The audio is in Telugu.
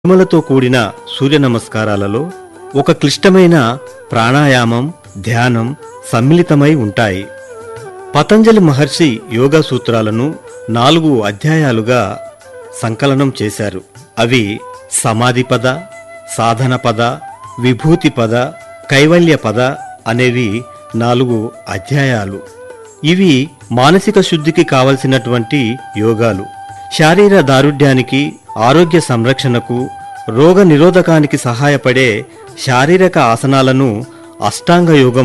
మహిమలతో కూడిన సూర్య నమస్కారాలలో ఒక క్లిష్టమైన ప్రాణాయామం ధ్యానం సమ్మిళితమై ఉంటాయి పతంజలి మహర్షి యోగా సూత్రాలను నాలుగు అధ్యాయాలుగా సంకలనం చేశారు అవి సమాధి పద సాధన పద విభూతి పద కైవల్య పద అనేవి నాలుగు అధ్యాయాలు ఇవి మానసిక శుద్ధికి కావలసినటువంటి యోగాలు శారీర దారుఢ్యానికి ఆరోగ్య సంరక్షణకు రోగ నిరోధకానికి సహాయపడే శారీరక ఆసనాలను అష్టాంగ యోగం